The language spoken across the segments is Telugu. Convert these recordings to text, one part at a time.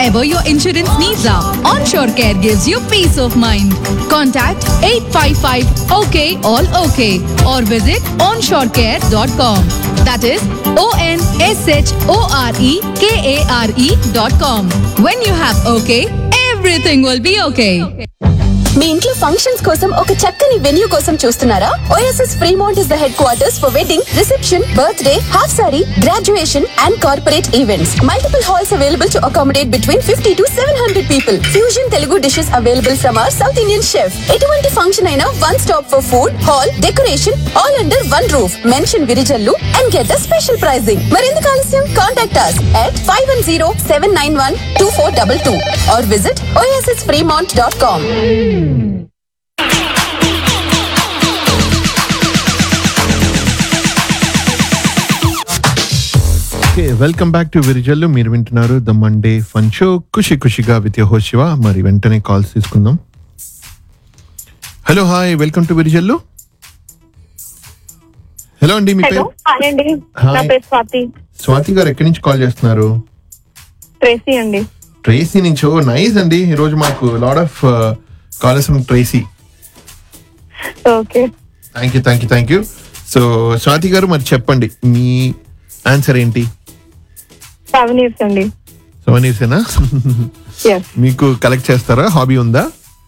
whatever your insurance needs are. Onshore Care gives you peace of mind. Contact 855 OK All OK or visit onshorecare.com. That is O N S H O R E K A R E.com. When you have OK, everything will be okay. మీ ఇంట్లో ఫంక్షన్స్ కోసం ఒక చక్కని వెన్యూ కోసం చూస్తున్నారా OSS Fremont is the headquarters for wedding reception birthday half sari graduation and corporate events multiple halls available to accommodate between fifty to seven hundred people fusion Telugu dishes available from our South Indian chef ఎటువంటి ఫంక్షన్ అయినా one stop for food hall decoration all under one roof mention Virijallu and get the special pricing మరెందుకు ఆలస్యం contact us at five one zero seven nine one two four double two or visit OSS Fremont dot com okay welcome back to Virijallu మీరు వింటున్నారు the Monday fun show Khushi ఖుషిగా విత్ యహో శివ మరి వెంటనే కాల్స్ తీసుకుందాం hello hi welcome to Virijallu hello అండి మీ హలో పేరు హాయ్ అండి హాయ్. నా పేరు స్వాతి స్వాతి గారు ఎక్కడి నుంచి కాల్ చేస్తున్నారు ట్రేసీ అండి ట్రేసీ నుంచి ఓ నైస్ అండి ఈరోజు మాకు lot of callers from Tracy okay thank you thank you thank you so Swathi గారు మరి చెప్పండి మీ ఆన్సర్ ఏంటి సెవెన్ ఇయర్స్ అండి సెవెన్ ఇయర్సేనా ఎస్ మీకు కలెక్ట్ చేస్తారా హాబీ ఉందా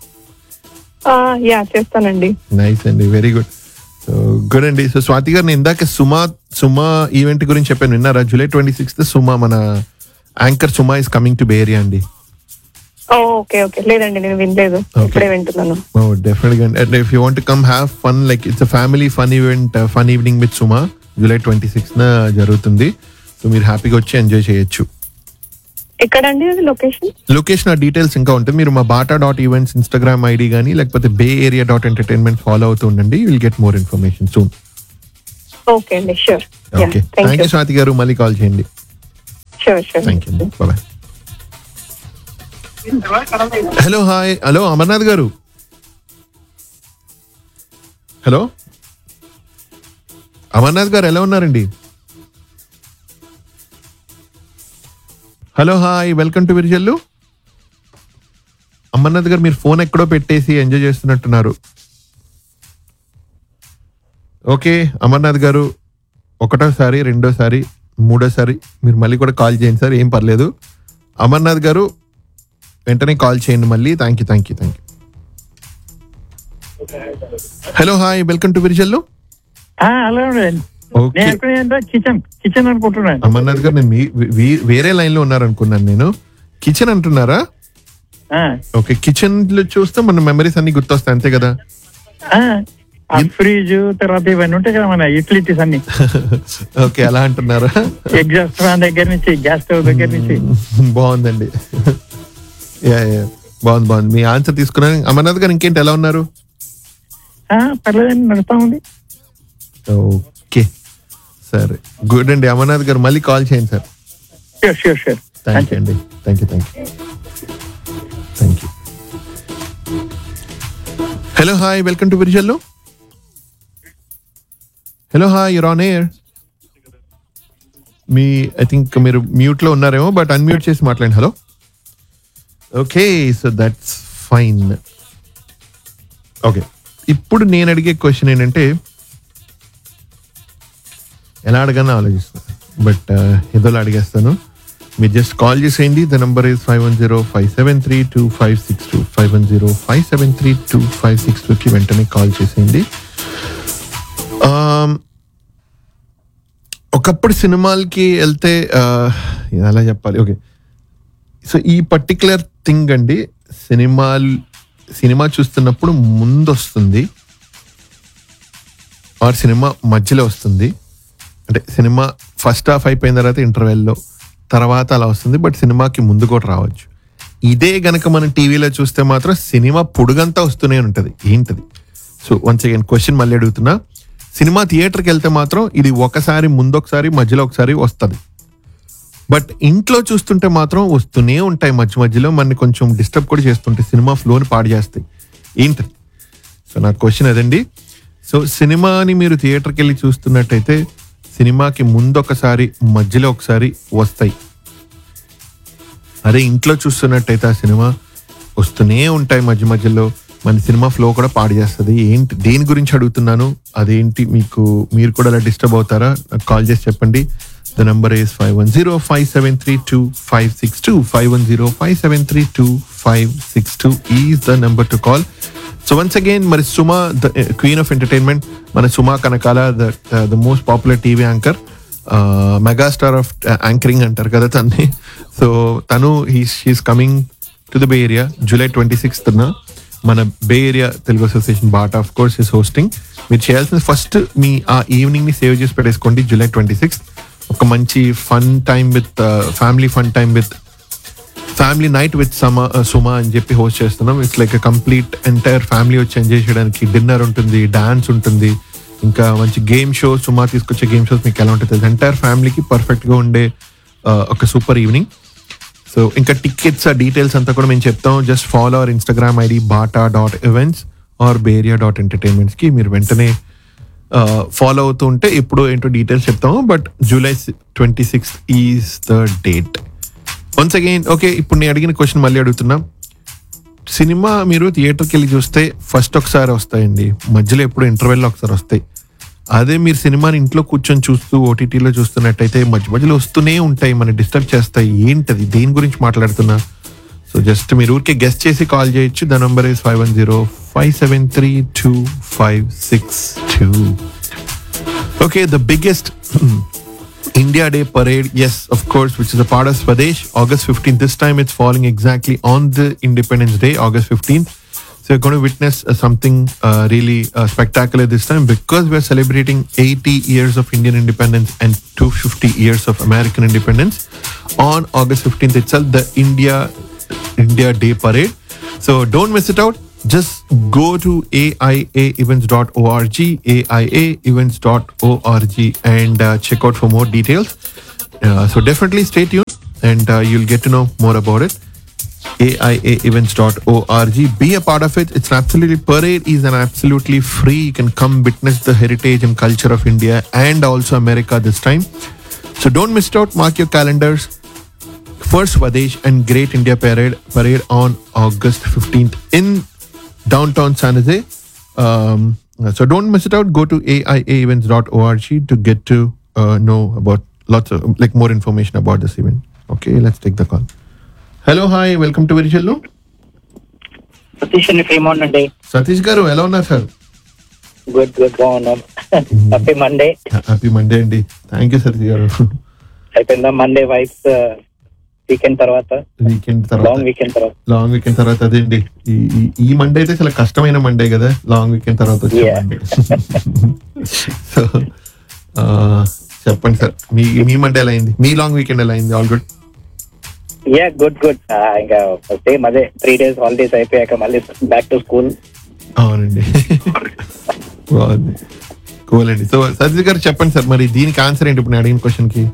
యా చేస్తానండి నైస్ అండి వెరీ గుడ్ సో గుడ్ అండి సో స్వాతి గారు నేను ఇందాక సుమా సుమా ఈవెంట్ గురించి చెప్పాను విన్నారా జూలై ట్వంటీ సిక్స్త్ సుమా మన anchor Suma is coming to Bay Area అండి ఓకే ఓకే లేదండి నేను వినలేదు ఇప్పుడే వింటున్నాను ఓ డెఫినెట్గా and if you want come have fun like it's a family fun event fun evening with Suma July twenty sixth జరుగుతుంది సో మీరు హ్యాపీగా వచ్చి ఎంజాయ్ చేయొచ్చు ఎక్కడండి అది లొకేషన్ లొకేషన్ ఆ డీటెయిల్స్ ఇంకా ఉంటుంది మీరు మా BATA dot events Instagram ID కానీ లేకపోతే Bay Area dot entertainment follow అవుతూ ఉండండి will get more information soon okay అండి sure okay thank thank you you Swathi గారు మళ్ళీ కాల్ చేయండి sure sure thank you bye hello hi hello Amarnath గారు హలో అమర్నాథ్ గారు ఎలా ఉన్నారండి hello hi welcome to Virijallu Amarnath గారు మీరు ఫోన్ ఎక్కడో పెట్టేసి ఎంజాయ్ చేస్తున్నట్టున్నారు ఓకే అమర్నాథ్ గారు ఒకటోసారి రెండోసారి మూడోసారి మీరు మళ్ళీ కూడా కాల్ చేయండి సార్ ఏం పర్లేదు అమర్నాథ్ గారు వెంటనే కాల్ చేయండి మళ్ళీ thank you thank you thank you hello hi welcome to Virijallu ah, hello అండి. ఓకే నేను ఎక్కడ కిచెన్ కిచెన్ అనుకుంటున్నాను అమర్నాథ్ గారు నేను మీ- వీ- వేరే లైన్ లో ఉన్నారు అనుకున్నాను నేను కిచెన్ అంటున్నారా ఆ, ఓకే కిచెన్ లో చూస్తే మన మెమరీస్ అన్ని గుర్తొస్తాయి అంతే కదా ఆ, ఆ ఫ్రిడ్జ్ తర్వాత ఇవన్నీ ఉంటాయి కదా మన యూటిలిటీస్ అన్ని ఓకే అలా అంటున్నారా ఎగ్జాస్ట్ ఫ్యాన్ దగ్గర నుంచి గ్యాస్ స్టవ్ దగ్గర నుంచి బాగుందండి యా యా బాగుంది బాగుంది మీ ఆన్సర్ తీసుకున్నాను అమర్నాథ్ గారు ఇంకేంటి ఎలా ఉన్నారు ఆ, పర్లేదండి నడుస్తా ఉంది ఓకే సరే గుడ్ అండి అమర్నాథ్ గారు మళ్ళీ కాల్ చేయండి sir sure sure sure thank you అండి thank you thank you thank you hello hi welcome to Virijallu hello hi you're on air మీ ఐ థింక్ మీరు మ్యూట్ లో ఉన్నారేమో బట్ అన్మ్యూట్ చేసి మాట్లాడండి hello okay so that's fine okay ఇప్పుడు నేను అడిగే క్వశ్చన్ ఏంటంటే ఎలా అడగానో ఆలోచిస్తాను బట్ ఏదోలా అడిగేస్తాను మీరు జస్ట్ కాల్ చేసేయండి the number is five one zero five seven three two five six two five one zero five seven three two five six టూకి వెంటనే కాల్ చేసేయండి Um, ఒకప్పుడు సినిమాలకి వెళ్తే uh, ఎలా చెప్పాలి ఓకే సో ఈ పర్టికులర్ థింగ్ అండి సినిమాలు సినిమా చూస్తున్నప్పుడు ముందు వస్తుంది ఆర్ సినిమా మధ్యలో వస్తుంది అంటే సినిమా ఫస్ట్ హాఫ్ అయిపోయిన తర్వాత ఇంటర్వెల్లో తర్వాత అలా వస్తుంది బట్ సినిమాకి ముందు కూడా రావచ్చు ఇదే గనక మనం టీవీలో చూస్తే మాత్రం సినిమా పొడుగంతా వస్తూనే ఉంటుంది ఏంటది సో వన్స్ అగైన్ క్వశ్చన్ మళ్ళీ అడుగుతున్నా సినిమా థియేటర్కి వెళ్తే మాత్రం ఇది ఒకసారి ముందొకసారి మధ్యలో ఒకసారి వస్తుంది బట్ ఇంట్లో చూస్తుంటే మాత్రం వస్తూనే ఉంటాయి మధ్య మధ్యలో మనని కొంచెం డిస్టర్బ్ కూడా చేస్తుంటాయి సినిమా ఫ్లోని పాడు చేస్తాయి ఏంటది సో నా క్వశ్చన్ అదండి సో సినిమాని మీరు థియేటర్కి వెళ్ళి చూస్తున్నట్టయితే సినిమాకి ముందు ఒకసారి మధ్యలో ఒకసారి వస్తాయి అదే ఇంట్లో చూస్తున్నట్టయితే ఆ సినిమా వస్తూనే ఉంటాయి మధ్య మధ్యలో మన సినిమా ఫ్లో కూడా పాడు చేస్తుంది ఏంటి దేని గురించి అడుగుతున్నాను అదేంటి మీకు మీరు కూడా అలా డిస్టర్బ్ అవుతారా నాకు కాల్ చేసి చెప్పండి the number is five one zero five seven three two five six two five one zero five seven three two five six two is the number to call so once again మరి Suma the queen of entertainment మన Suma Kanakala the the most popular TV anchor megastar of anchoring అంటారు కదా తన్ని సో తను he's coming to the Bay Area July twenty sixth మన Bay area Telugu association BATA of course is hosting మీరు చేయాల్సిన ఫస్ట్ మీ ఆ ఈవినింగ్ ని సేవ్ చేసి పెట్టేసుకోండి జూలై ట్వంటీ సిక్స్త్ ఒక మంచి fun time with family fun time with family night with సమ సుమా అని చెప్పి హోస్ట్ చేస్తున్నాం it's like complete entire family వచ్చి ఎంజాయ్ చేయడానికి డిన్నర్ ఉంటుంది డాన్స్ ఉంటుంది ఇంకా మంచి గేమ్ షోస్ సుమా తీసుకొచ్చే గేమ్ షోస్ మీకు ఎలా ఉంటుంది ఎంటైర్ ఫ్యామిలీకి పర్ఫెక్ట్ గా ఉండే uh, ఒక సూపర్ ఈవినింగ్ సో ఇంకా టికెట్స్ ఆ డీటెయిల్స్ అంతా కూడా మేము చెప్తాం just follow our Instagram ID బాటా డాట్ ఈవెంట్స్ ఆర్ బేరియా డాట్ ఎంటర్టైన్మెంట్స్ కి మీరు వెంటనే ఫాలో అవుతూ ఉంటే ఇప్పుడు ఏంటో డీటెయిల్స్ చెప్తాము but July twenty sixth is the date once again okay ఇప్పుడు నేను అడిగిన క్వశ్చన్ మళ్ళీ అడుగుతున్నా సినిమా మీరు థియేటర్కి వెళ్ళి చూస్తే ఫస్ట్ ఒకసారి వస్తాయండి మధ్యలో ఎప్పుడు ఇంటర్వెల్ ఒకసారి వస్తాయి అదే మీరు సినిమాని ఇంట్లో కూర్చొని చూస్తూ ఓటీటీలో చూస్తున్నట్టయితే మధ్య మధ్యలో వస్తూనే ఉంటాయి మన డిస్టర్బ్ చేస్తాయి ఏంటది దేని గురించి మాట్లాడుతున్నా సో జస్ట్ మీరు ఊరికే గెస్ట్ చేసి కాల్ చేయొచ్చు the number is five one zero five seven three two five six two Okay, the biggest India Day parade, yes, of course, which is a part of Swadesh, August 15th. This time it's falling exactly on the Independence Day, August 15th. So you're going to witness uh, something uh, really uh, spectacular this time because we're celebrating 80 years of Indian independence and 250 years of American independence. On August 15th itself, the India India Day parade. So don't miss it out. Just go to aiaevents.org, aiaevents.org, and uh, check out for more details. Uh, so definitely stay tuned, and uh, you'll get to know more about it. aiaevents.org. Be a part of it. It's an absolutely parade is an absolutely free. You can come witness the heritage and culture of India and also America this time. So don't miss it out. Mark your calendars first Swadesh and Great India Parade parade on August 15th in downtown San Jose. Um, so don't miss it out. Go to aiaevents.org to get to uh, know about lots of like more information about this event. Okay, let's take the call. Hello, hi, welcome to Viricello. Satish అని ఫేమౌంట్ అండి సతీష్ గారు ఎలా ఉన్నారు సార్ గుడ్ గుడ్ బాగున్నాం హ్యాపీ మండే హ్యాపీ మండే అండి థ్యాంక్ యూ సతీష్ గారు అయిపోయిందా మండే వైఫ్ వీకెండ్ తర్వాత వీకెండ్ లాంగ్ తర్వాత వీకెండ్ తర్వాత లాంగ్ వీకెండ్ తర్వాత అదేండి ఈ ఈ- ఈ మండే అయితే చాలా కష్టమైన మండే కదా లాంగ్ వీకెండ్ తర్వాత వచ్చే Yeah. మండే సో చెప్పండి సార్ మీ మీ మండే ఎలా అయింది మీ లాంగ్ వీకెండ్ ఎలా అయింది all good yeah good good ఇంకా సేమ్ అదే త్రీ డేస్ హాలిడేస్ అయిపోయాక మళ్ళీ బ్యాక్ టు స్కూల్ అవునండి బాగుంది కూల్ అండి సో సతీష్ గారు చెప్పండి సార్ మరి దీనికి ఆన్సర్ ఏంటి ఇప్పుడు నేను అడిగిన క్వశ్చన్ కి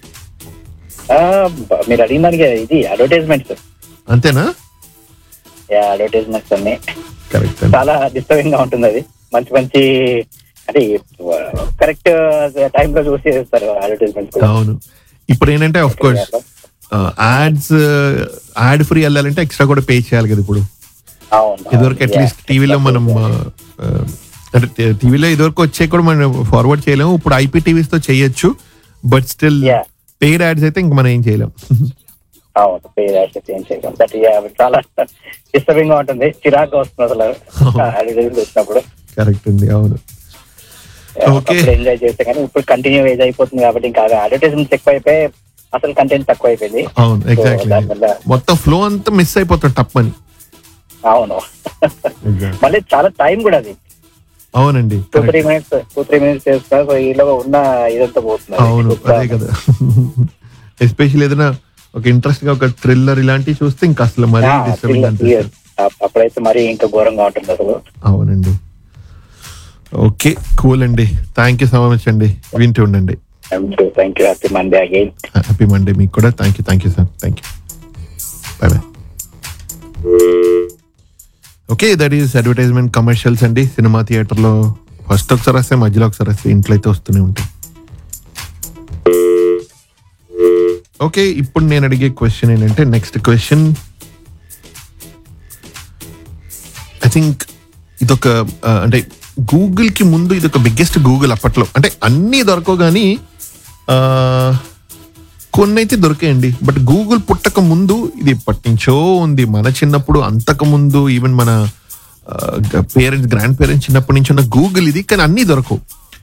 మీరు అడిగిన దానికి ఇది అడ్వర్టైజ్మెంట్స్ అంతేనా యా అడ్వర్టైజ్మెంట్స్ అన్ని కరెక్ట్ అండి చాలా డిస్టర్బింగ్ గా ఉంటుంది అది మంచి మంచి అంటే కరెక్ట్ టైం లో చూసి చేస్తారు అడ్వర్టైజ్మెంట్స్ అవును ఇప్పుడు ఏంటంటే of course ads ad free వెళ్ళాలంటే ఎక్స్ట్రా కూడా పే చేయాలి కదా ఇప్పుడు అవును ఇదివరకు అట్లీస్ట్ టీవీలో మనం ఆ, ఆ, అంటే టీవీలో ఇదివరకు వచ్చే కూడా మనం ఫార్వర్డ్ చేయలేము ఇప్పుడు ఐపీటీవీస్ తో చేయొచ్చు but still Yeah. Paid ads అయితే ఇంక మనం ఏం చేయలేం అవును పేరు యాక్సెప్ట్ ఏం చేయడం దట్ చాలా డిస్టర్బింగ్ గా ఉంటుంది చిరాగ్గా వస్తుంది అసలు అడ్వర్టైజ్మెంట్ వచ్చినప్పుడు కరెక్ట్ అండి అవును Okay. ఎంజాయ్ చేస్తే కానీ ఇప్పుడు కంటిన్యూ ఏజ్ అయిపోతుంది కాబట్టి ఇంకా అడ్వర్టైజ్మెంట్ ఎక్కువ అయిపోయి అసలు కంటెంట్ తక్కువ అయిపోయింది అవును So, ఎగ్జాక్ట్లీ దానివల్ల మొత్తం ఫ్లో అంతా మిస్ అయిపోతుంది టప్ అని అవును Exactly. మళ్ళీ చాలా టైం కూడా అది అవునండి two three correct. Minutes two three minutes చేస్తా సో ఈలో ఉన్న ఇదంతా పోతుంది అవును అదే కదా ఎస్పెషల్ ఏదైనా ఒక ఇంట్రెస్ట్ గా ఒక థ్రిల్లర్ ఇలాంటివి చూస్తే ఇంకా అసలు మరీ Yeah, డిస్టర్బింగ్ thriller, అనిపిస్తుంది yes. అప్- అప్పుడైతే మరి ఇంకా ఘోరంగా ఉంటుంది అసలు అవునండి ఓకే కూల్ అండి థ్యాంక్ యూ సో మచ్ అండి వింటూ ఉండండి thank you happy Monday again happy Monday మీకు కూడా thank you thank you sir thank you bye bye okay that is advertisement commercials అండి సినిమా థియేటర్లో ఫస్ట్ ఒకసారి వస్తే మధ్యలో ఒకసారి వస్తే ఇంట్లో అయితే వస్తూనే ఉంటాయి ఓకే ఇప్పుడు నేను అడిగే క్వశ్చన్ ఏంటంటే నెక్స్ట్ క్వశ్చన్ ఐ థింక్ ఇదొక ఆ, అంటే గూగుల్ కి ముందు ఇదొక బిగ్గెస్ట్ గూగుల్ అప్పట్లో అంటే అన్నీ దొరకవు కానీ ఆ, కొన్ని అయితే దొరికాయండి బట్ గూగుల్ పుట్టక ముందు ఇది ఎప్పటి నుంచో ఉంది మన చిన్నప్పుడు అంతకు ముందు ఈవెన్ మన పేరెంట్స్ గ్రాండ్ పేరెంట్స్ చిన్నప్పటి నుంచి ఉన్న గూగుల్ ఇది కానీ అన్నీ దొరకవు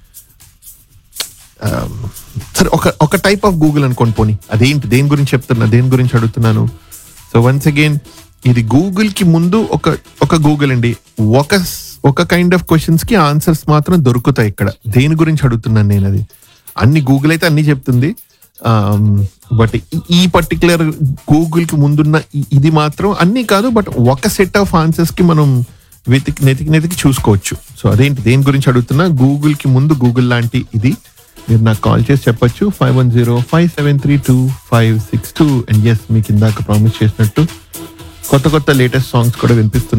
ఆ, సరే ఒక ఒక టైప్ ఆఫ్ గూగుల్ అనుకోండి పోనీ అదేంటి దేని గురించి చెప్తున్నా దేని గురించి అడుగుతున్నాను సో వన్స్ అగైన్ ఇది గూగుల్ కి ముందు ఒక ఒక గూగుల్ అండి ఒక ఒక కైండ్ ఆఫ్ క్వశ్చన్స్ కి ఆన్సర్స్ మాత్రం దొరుకుతాయి ఇక్కడ దేని గురించి అడుగుతున్నాను నేను అది అన్ని గూగుల్ అయితే అన్ని చెప్తుంది బట్ ఈ పర్టికులర్ గూగుల్ కి ముందున్న ఈ- ఇది మాత్రం అన్ని కాదు బట్ ఒక సెట్ ఆఫ్ ఆన్సర్స్ కి మనం వెతికి నెతికి నెతికి చూసుకోవచ్చు సో అదేంటి దేని గురించి అడుగుతున్నా గూగుల్ కి ముందు గూగుల్ లాంటి ఇది మీరు నాకు కాల్ చేసి చెప్పొచ్చు five one zero five seven three two five six two and yes మీకు ఇందాక ప్రామిస్ చేసినట్టు కొత్త కొత్త లేటెస్ట్ సాంగ్స్ కూడా వినిపిస్తున్నాయి